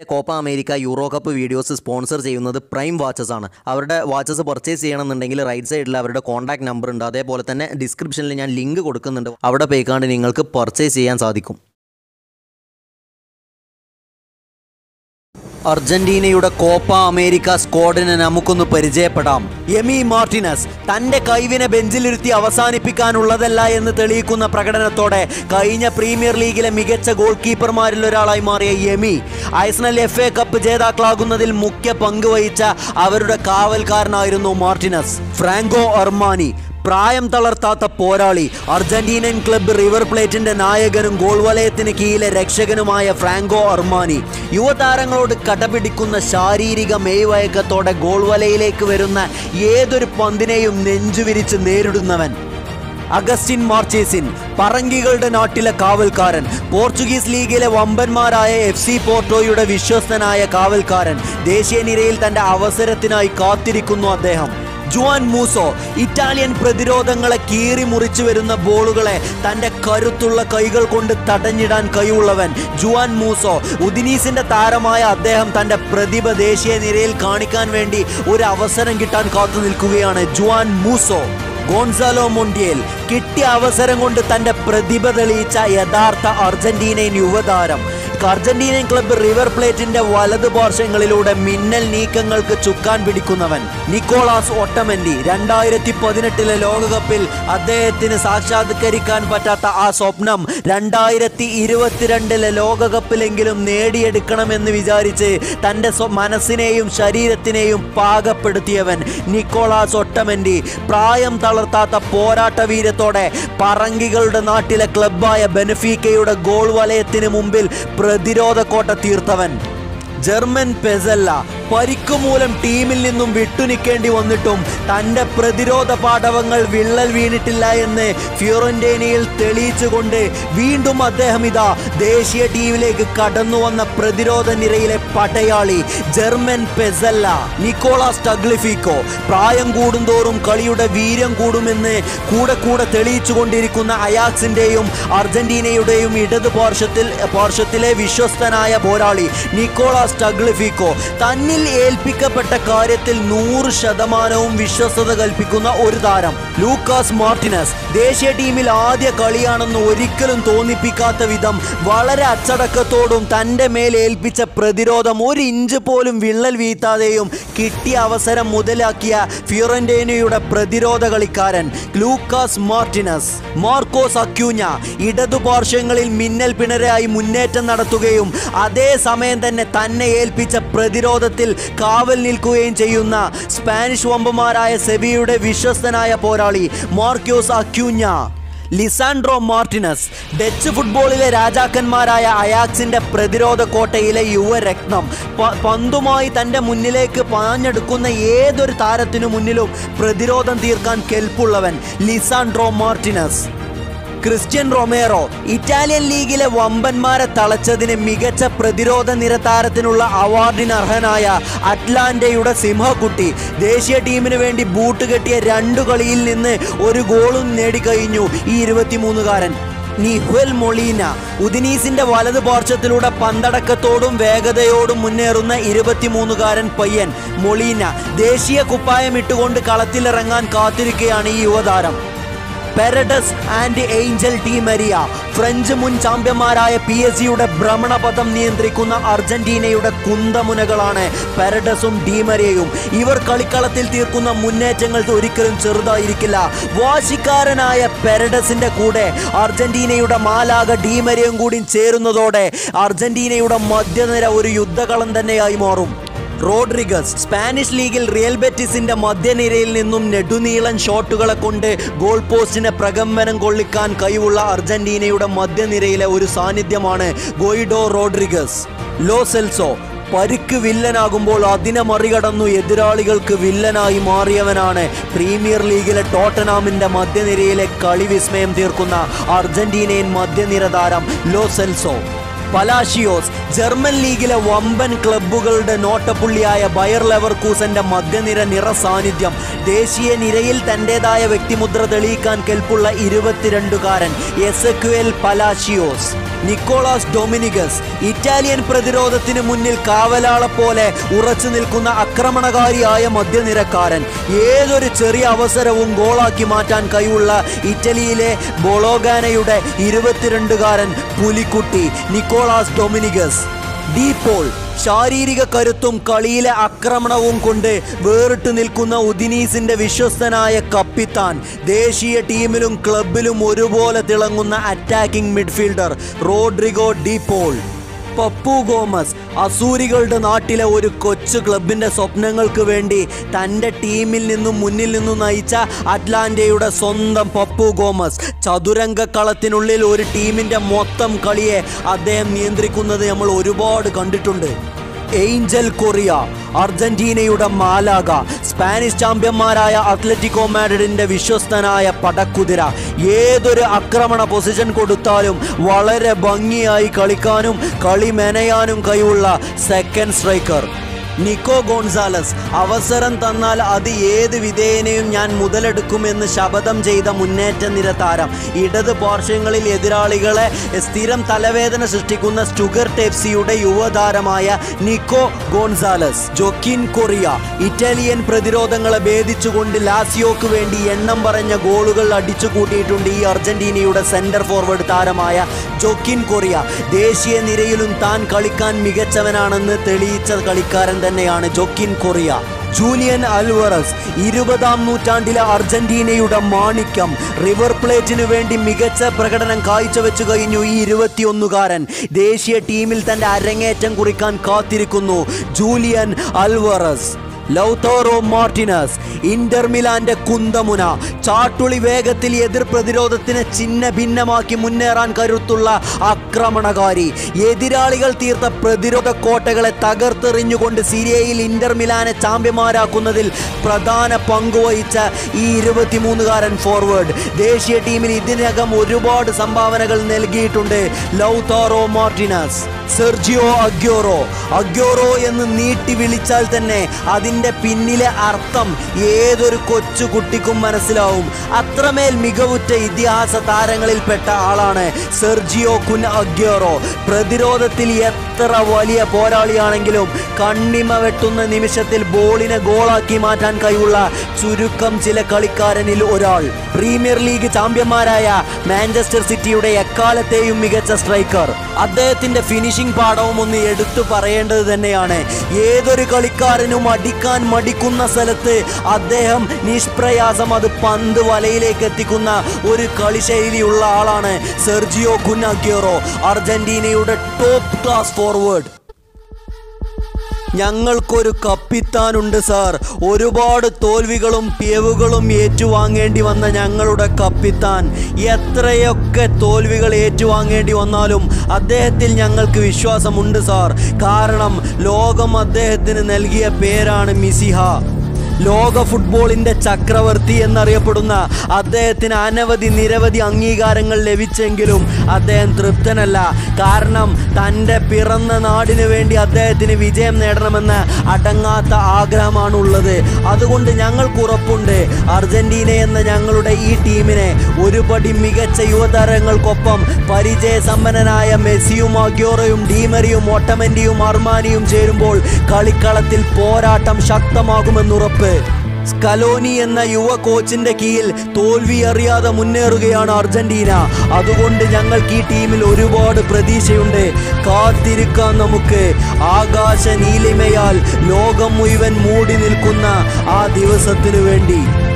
Copa America Euro Cup videos sponsor ചെയ്യുന്നത് Prime watches ആണ് അവരുടെ വാച്ചസ് പർച്ചേസ് ചെയ്യണമെന്നുണ്ടെങ്കിൽ റൈറ്റ് സൈഡിൽ അവരുടെ കോൺടാക്ട് നമ്പർ ഉണ്ട് അതേപോലെ തന്നെ ഡിസ്ക്രിപ്ഷനിൽ ഞാൻ ലിങ്ക് കൊടുക്കുന്നുണ്ട് അവിടെ പോയിക്കാണ്ട് നിങ്ങൾക്ക് പർച്ചേസ് ചെയ്യാൻ സാധിക്കും അർജന്റീനയുടെ കോപ്പ അമേരിക്ക സ്ക്വാഡിനെ നമുക്കൊന്ന് പരിചയപ്പെടാം എമി മാർട്ടിനസ് തന്റെ കൈവിനെ ബെഞ്ചിലിരുത്തി അവസാനിപ്പിക്കാനുള്ളതല്ല എന്ന് തെളിയിക്കുന്ന പ്രകടനത്തോടെ കഴിഞ്ഞ പ്രീമിയർ ലീഗിലെ മികച്ച ഗോൾ കീപ്പർമാരിൽ ഒരാളായി മാറിയ Emi Arsenal F A Cup ജേതാക്കളാകുന്നതിൽ മുഖ്യ പങ്ക് വഹിച്ച അവരുടെ കാവൽക്കാരനായിരുന്നു മാർട്ടിനസ് ഫ്രാങ്കോ അർമാനി പ്രായം തളർത്താത്ത പോരാളി അർജന്റീനൻ ക്ലബ്ബ് റിവർ പ്ലേറ്റിന്റെ നായകനും ഗോൾ വലയത്തിന് കീഴിലെ രക്ഷകനുമായ ഫ്രാങ്കോ അർമാനി യുവതാരങ്ങളോട് കടപിടിക്കുന്ന ശാരീരിക മെയ്വഴക്കത്തോടെ ഗോൾ വലയിലേക്ക് വരുന്ന ഏതൊരു പന്തിനെയും നെഞ്ചുവിരിച്ച് നേരിടുന്നവൻ അഗസ്റ്റിൻ മാർച്ചേസിൻ പറങ്കികളുടെ നാട്ടിലെ കാവൽക്കാരൻ പോർച്ചുഗീസ് ലീഗിലെ വമ്പന്മാരായ എഫ് സി പോർട്ടോയുടെ വിശ്വസ്തനായ കാവൽക്കാരൻ ദേശീയ നിരയിൽ തന്റെ അവസരത്തിനായി കാത്തിരിക്കുന്നു അദ്ദേഹം ജുവാൻ മൂസോ ഇറ്റാലിയൻ പ്രതിരോധങ്ങളെ കീറി മുറിച്ചു വരുന്ന ബോളുകളെ തന്റെ കരുത്തുള്ള കൈകൾ കൊണ്ട് തടഞ്ഞിടാൻ കഴിവുള്ളവൻ ജുവാൻ മൂസോ ഉദിനീസിന്റെ താരമായ അദ്ദേഹം തന്റെ പ്രതിഭ ദേശീയ നിരയിൽ കാണിക്കാൻ വേണ്ടി ഒരു അവസരം കിട്ടാൻ കാത്തു നിൽക്കുകയാണ് ജുവാൻ മൂസോ ഗോൺസാലോ മൊണ്ടിയേൽ കിട്ടിയ അവസരം കൊണ്ട് തന്റെ പ്രതിഭ തെളിയിച്ച യഥാർത്ഥ അർജന്റീനൻ യുവതാരം അർജന്റീനൻ ക്ലബ്ബ് റിവർ പ്ലേറ്റിന്റെ വലതു പാർശ്വങ്ങളിലൂടെ മിന്നൽ നീക്കങ്ങൾക്ക് ചുക്കാൻ പിടിക്കുന്നവൻ നിക്കോളാസ് ഒട്ടമന്റി രണ്ടായിരത്തി പതിനെട്ടിലെ ലോകകപ്പിൽ അദ്ദേഹത്തിന് സാക്ഷാത്കരിക്കാൻ പറ്റാത്ത ആ സ്വപ്നം രണ്ടായിരത്തി ഇരുപത്തിരണ്ടിലെ ലോകകപ്പിലെങ്കിലും നേടിയെടുക്കണമെന്ന് വിചാരിച്ച് തൻ്റെ സ്വ- മനസ്സിനെയും ശരീരത്തിനെയും പാകപ്പെടുത്തിയവൻ നിക്കോളാസ് ഒട്ടമന്റി പ്രായം തളർത്താത്ത പോരാട്ട വീരത്തോടെ പറങ്കികളുടെ നാട്ടിലെ ക്ലബ്ബായ ബെനഫീക്കയുടെ ഗോൾ വലയത്തിന് മുമ്പിൽ പ്രതിരോധ കോട്ട തീർത്തവൻ ജർമ്മൻ പെസല്ല പരിക്കു മൂലം ടീമിൽ നിന്നും വിട്ടുനിൽക്കേണ്ടി വന്നിട്ടും തൻ്റെ പ്രതിരോധ പാടവങ്ങൾ വിള്ളൽ വീണിട്ടില്ല എന്ന് ഫിയോറന്റീനയിൽ തെളിയിച്ചുകൊണ്ട് വീണ്ടും അദ്ദേഹം ഇതാ ദേശീയ ടീമിലേക്ക് കടന്നു വന്ന പ്രതിരോധ നിരയിലെ പടയാളി ജർമ്മൻ പെസല്ല നിക്കോളാസ് ടഗ്ലിഫിക്കോ പ്രായം കൂടുന്തോറും കളിയുടെ വീര്യം കൂടുമെന്ന് കൂടെ കൂടെ തെളിയിച്ചു കൊണ്ടിരിക്കുന്ന അയാക്സിന്റെയും അർജന്റീനയുടെയും ഇടത് പാർശ്വത്തിൽ പാർശ്വത്തിലെ വിശ്വസ്തനായ പോരാളി നിക്കോളാസ് ടഗ്ലിഫിക്കോ തന്നിൽ ഏൽപ്പിക്കപ്പെട്ട കാര്യത്തിൽ നൂറ് ശതമാനവും വിശ്വസ്തത കൽപ്പിക്കുന്ന ഒരു താരം ലൂക്കാസ് മാർട്ടിനസ് ദേശീയ ടീമിൽ ആദ്യ കളിയാണെന്ന് ഒരിക്കലും തോന്നിപ്പിക്കാത്ത വിധം വളരെ അച്ചടക്കത്തോടും തൻ്റെ മേൽ ഏൽപ്പിച്ച പ്രതിരോധം ഒരു ഇഞ്ച് പോലും വിള്ളൽ വീഴ്ത്താതെയും കിട്ടിയ അവസരം മുതലാക്കിയ ഫിയോറന്റീനയുടെ പ്രതിരോധ കളിക്കാരൻ ലൂക്കാസ് മാർട്ടിനസ് മാർക്കോസ് അക്യൂഞ്ഞ ഇടതു പാർശ്വങ്ങളിൽ മിന്നൽ പിണരായി മുന്നേറ്റം നടത്തുകയും അതേ സമയം തന്നെ തന്നെ ഏൽപ്പിച്ച പ്രതിരോധത്തിൽ കാവൽ നിൽക്കുകയും ചെയ്യുന്ന സ്പാനിഷ് വമ്പന്മാരായ സെബിയുടെ വിശ്വസ്തനായ പോരാളി Marcos Acuna Lisandro Martinez Dutch ഫുട്ബോളിലെ രാജാക്കന്മാരായ അയാക്സിന്റെ പ്രതിരോധ കോട്ടയിലെ യുവരത്നം പ- പന്തുമായി തന്റെ മുന്നിലേക്ക് പാഞ്ഞെടുക്കുന്ന ഏതൊരു താരത്തിനു മുന്നിലും പ്രതിരോധം തീർക്കാൻ കെൽപ്പുള്ളവൻ Lisandro Martinez Cristian Romero Italian ലീഗിലെ വമ്പന്മാരെ തളച്ചതിന് മികച്ച പ്രതിരോധ നിര താരത്തിനുള്ള അവാർഡിന് അർഹനായ അറ്റ്ലാന്റയുടെ സിംഹക്കുട്ടി ദേശീയ ടീമിന് വേണ്ടി ബൂട്ട് കെട്ടിയ രണ്ടു കളിയിൽ നിന്ന് ഒരു ഗോളും നേടിക്കഴിഞ്ഞു ഈ ഇരുപത്തിമൂന്നുകാരൻ നിഹുൽ മൊളീന ഉദിനീസിന്റെ വലത് പാർശ്വത്തിലൂടെ പന്തടക്കത്തോടും വേഗതയോടും മുന്നേറുന്ന ഇരുപത്തിമൂന്നുകാരൻ പയ്യൻ മൊളീന ദേശീയ കുപ്പായം ഇട്ടുകൊണ്ട് കളത്തിലിറങ്ങാൻ കാത്തിരിക്കുകയാണ് ഈ യുവതാരം Paredes and Angel Di Maria French മുൻ ചാമ്പ്യന്മാരായ പി എസ് സിയുടെ ഭ്രമണപഥം നിയന്ത്രിക്കുന്ന അർജന്റീനയുടെ കുന്തമുനകളാണ് പെരഡസും ഡീമരിയയും ഇവർ കളിക്കളത്തിൽ തീർക്കുന്ന മുന്നേറ്റങ്ങൾ ഒരിക്കലും ചെറുതായിരിക്കില്ല വാശിക്കാരനായ പെരഡസിന്റെ കൂടെ അർജന്റീനയുടെ മാലാക ഡീമരിയും കൂടി ചേരുന്നതോടെ അർജന്റീനയുടെ മധ്യനിര ഒരു യുദ്ധകളം തന്നെയായി മാറും റോഡ്രിഗസ് സ്പാനിഷ് ലീഗിൽ റിയൽ ബെറ്റിസിന്റെ മധ്യനിരയിൽ നിന്നും നെടുനീളൻ ഷോട്ടുകളെ കൊണ്ട് ഗോൾ പോസ്റ്റിനെ പ്രകമ്പനം കൊള്ളിക്കാൻ കഴിവുള്ള അർജന്റീനയുടെ മധ്യനിരയിലെ ഒരു സാന്നിധ്യമാണ് ഗോയിഡോ റോഡ്രിഗസ് ലോ സെൽസോ പരിക്ക് വില്ലനാകുമ്പോൾ അതിനെ മറികടന്നു എതിരാളികൾക്ക് വില്ലനായി മാറിയവനാണ് പ്രീമിയർ ലീഗിലെ ടോട്ടനാമിന്റെ മധ്യനിരയിലെ കളി വിസ്മയം തീർക്കുന്ന അർജന്റീനയൻ മധ്യനിര താരം ലോ സെൽസോ പലാഷിയോസ് ജർമ്മൻ ലീഗിലെ വമ്പൻ ക്ലബ്ബുകളുടെ നോട്ടപ്പുള്ളിയായ ബയർ ലെവർകൂസന്റെ മധ്യനിര നിറ സാന്നിധ്യം ദേശീയ നിരയിൽ തന്റേതായ വ്യക്തിമുദ്ര തെളിയിക്കാൻ കെൽപ്പുള്ള ഇരുപത്തിരണ്ടുകാരൻ എസക്യുവൽ പലാഷിയോസ് നിക്കോളാസ് ഡൊമിനിഗസ് ഇറ്റാലിയൻ പ്രതിരോധത്തിന് മുന്നിൽ കാവലാളെ പോലെ ഉറച്ചു നിൽക്കുന്ന ആക്രമണകാരിയായ മധ്യനിരക്കാരൻ ഏതൊരു ചെറിയ അവസരവും ഗോളാക്കി മാറ്റാൻ കഴിവുള്ള ഇറ്റലിയിലെ ബൊളോഗാനയുടെ ഇരുപത്തിരണ്ടുകാരൻ പുലിക്കുട്ടി നിക്കോളാസ് ഡൊമിനിഗസ് ഡീപോൾ ശാരീരിക കരുത്തും കളിയിലെ ആക്രമണവും കൊണ്ട് വേറിട്ട് നിൽക്കുന്ന ഉദിനീസിന്റെ വിശ്വസ്തനായ കപ്പിത്താൻ ദേശീയ ടീമിലും ക്ലബിലും ഒരുപോലെ തിളങ്ങുന്ന attacking midfielder Rodrigo De Paul Papu Gomez അസൂരികളുടെ നാട്ടിലെ ഒരു കൊച്ചു ക്ലബിന്റെ സ്വപ്നങ്ങൾക്ക് വേണ്ടി തൻ്റെ ടീമിൽ നിന്നും മുന്നിൽ നിന്നും നയിച്ച അറ്റ്ലാന്റയുടെ സ്വന്തം പപ്പു ഗോമസ് ചതുരംഗ കളത്തിനുള്ളിൽ ഒരു ടീമിന്റെ മൊത്തം കളിയെ അദ്ദേഹം നിയന്ത്രിക്കുന്നത് നമ്മൾ ഒരുപാട് കണ്ടിട്ടുണ്ട് ഏഞ്ചൽ കൊറിയ അർജന്റീനയുടെ മാലാഗ സ്പാനിഷ് ചാമ്പ്യന്മാരായ അത്ലറ്റിക്കോ മാഡ്രിഡിന്റെ വിശ്വസ്തനായ പടക്കുതിര ഏതൊരു ആക്രമണ പൊസിഷൻ കൊടുത്താലും വളരെ ഭംഗിയായി കളിക്കാനും കളി മെനയാനും കഴിവുള്ള സെക്കൻഡ് സ്ട്രൈക്കർ നിക്കോ ഗോൺസാലസ് അവസരം തന്നാൽ അത് ഏത് വിധേയനെയും ഞാൻ മുതലെടുക്കുമെന്ന് ശപഥം ചെയ്ത മുന്നേറ്റ നിര താരം ഇടത് പാർശ്വങ്ങളിൽ എതിരാളികളെ സ്ഥിരം തലവേദന സൃഷ്ടിക്കുന്ന സ്റ്റുഗർ ടെപ്സിയുടെ യുവതാരമായ Nico Gonzalez Joaquin Correa Italian പ്രതിരോധങ്ങളെ ഭേദിച്ചുകൊണ്ട് ലാസിയോക്ക് വേണ്ടി എണ്ണം പറഞ്ഞ ഗോളുകൾ അടിച്ചു കൂട്ടിയിട്ടുണ്ട് ഈ അർജന്റീനയുടെ സെന്റർ ഫോർവേഡ് താരമായ ജോക്കിൻ കൊറിയ ദേശീയ നിരയിലും താൻ കളിക്കാൻ മികച്ചവനാണെന്ന് തെളിയിച്ച കളിക്കാരൻ തന്നെയാണ് ജോക്കിൻ കൊറിയ ജൂലിയൻ അൽവറസ് ഇരുപതാം നൂറ്റാണ്ടിലെ അർജന്റീനയുടെ മാണിക്യം റിവർ പ്ലേറ്റിനു വേണ്ടി മികച്ച പ്രകടനം കാഴ്ചവെച്ചു കഴിഞ്ഞു ഈ ഇരുപത്തിയൊന്നുകാരൻ ദേശീയ ടീമിൽ തന്റെ അരങ്ങേറ്റം കുറിക്കാൻ കാത്തിരിക്കുന്നു Julian Alvarez Lautaro Martinez Inter മിലാന്റെ കുന്തമുന ചാട്ടുളി വേഗത്തിൽ എതിർ പ്രതിരോധത്തിന് ചിഹ്ന ഭിന്നമാക്കി മുന്നേറാൻ കരുത്തുള്ള ആക്രമണകാരി എതിരാളികൾ തീർത്ത പ്രതിരോധ കോട്ടകളെ തകർത്തെറിഞ്ഞുകൊണ്ട് സിരിയയിൽ ഇന്റർ മിലാനെ ചാമ്പ്യന്മാരാക്കുന്നതിൽ പ്രധാന പങ്കുവഹിച്ച ഈ ഇരുപത്തിമൂന്നുകാരൻ ഫോർവേഡ് ദേശീയ ടീമിന് ഇതിനകം ഒരുപാട് സംഭാവനകൾ നൽകിയിട്ടുണ്ട് Lautaro Martinez Sergio Aguero Aguero എന്ന് നീട്ടി വിളിച്ചാൽ തന്നെ അതിൻ്റെ പിന്നിലെ അർത്ഥം ഏതൊരു കൊച്ചു കുട്ടിക്കും മനസ്സിലാവും അത്രമേൽ മികവുറ്റ ഇതിഹാസ താരങ്ങളിൽപ്പെട്ട ആളാണ് സെർജിയോ കുൻ അഗ്യോറോ പ്രതിരോധത്തിൽ എത്ര വലിയ പോരാളിയാണെങ്കിലും കണ്ണിമ വെട്ടുന്ന നിമിഷത്തിൽ ബോളിനെ ഗോളാക്കി മാറ്റാൻ കഴിവുള്ള ചുരുക്കം ചില കളിക്കാരനിൽ ഒരാൾ പ്രീമിയർ ലീഗ് ചാമ്പ്യന്മാരായ മാഞ്ചസ്റ്റർ സിറ്റിയുടെ എക്കാലത്തെയും മികച്ച സ്ട്രൈക്കർ അദ്ദേഹത്തിന്റെ ഫിനിഷിംഗ് പാഠവും ഒന്ന് എടുത്തു പറയേണ്ടത് തന്നെയാണ് ഏതൊരു കളിക്കാരനും അടിക്കാൻ മടിക്കുന്ന സ്ഥലത്ത് അദ്ദേഹം നിഷ്പ്രയാസം അത് പന്ത് വലയിലേക്ക് എത്തിക്കുന്ന ഒരു കളിശൈലിയുള്ള ആളാണ് സെർജിയോ കുന്നാഗ്യോറോ അർജന്റീനയുടെ ടോപ്പ് ക്ലാസ് ഫോർവേഡ് ഞങ്ങൾക്കൊരു കപ്പിത്താനുണ്ട് സാർ ഒരുപാട് തോൽവികളും പിയവുകളും ഏറ്റുവാങ്ങേണ്ടി വന്ന ഞങ്ങളുടെ കപ്പിത്താൻ എത്രയൊക്കെ തോൽവികൾ ഏറ്റുവാങ്ങേണ്ടി വന്നാലും അദ്ദേഹത്തിൽ ഞങ്ങൾക്ക് വിശ്വാസമുണ്ട് സാർ കാരണം ലോകം അദ്ദേഹത്തിന് നൽകിയ പേരാണ് മിസിഹ ലോക ഫുട്ബോളിന്റെ ചക്രവർത്തി എന്നറിയപ്പെടുന്ന അദ്ദേഹത്തിന് അനവധി നിരവധി അംഗീകാരങ്ങൾ ലഭിച്ചെങ്കിലും അദ്ദേഹം തൃപ്തനല്ല കാരണം തൻ്റെ പിറന്ന നാടിനു വേണ്ടി അദ്ദേഹത്തിന് വിജയം നേടണമെന്ന അടങ്ങാത്ത ആഗ്രഹമാണ് ഉള്ളത് അതുകൊണ്ട് ഞങ്ങൾക്ക് ഉറപ്പുണ്ട് അർജന്റീന എന്ന ഞങ്ങളുടെ ഈ ടീമിനെ ഒരുപടി മികച്ച യുവതാരങ്ങൾക്കൊപ്പം പരിചയസമ്പന്നനായ മെസ്സിയും അഗ്യോറയും ഡീമറിയും ഒട്ടമന്റിയും അർമാനിയും ചേരുമ്പോൾ കളിക്കളത്തിൽ പോരാട്ടം ശക്തമാകുമെന്നുറപ്പ് സ്കലോനി എന്ന യുവ കോച്ചിന്റെ കീഴിൽ തോൽവി അറിയാതെ മുന്നേറുകയാണ് അർജന്റീന അതുകൊണ്ട് ഞങ്ങൾക്ക് ഈ ടീമിൽ ഒരുപാട് പ്രതീക്ഷയുണ്ട് കാത്തിരിക്കാൻ നമുക്ക് ആകാശ നീലിമയാൽ ലോകം മുഴുവൻ മൂടി നിൽക്കുന്ന ആ ദിവസത്തിനു വേണ്ടി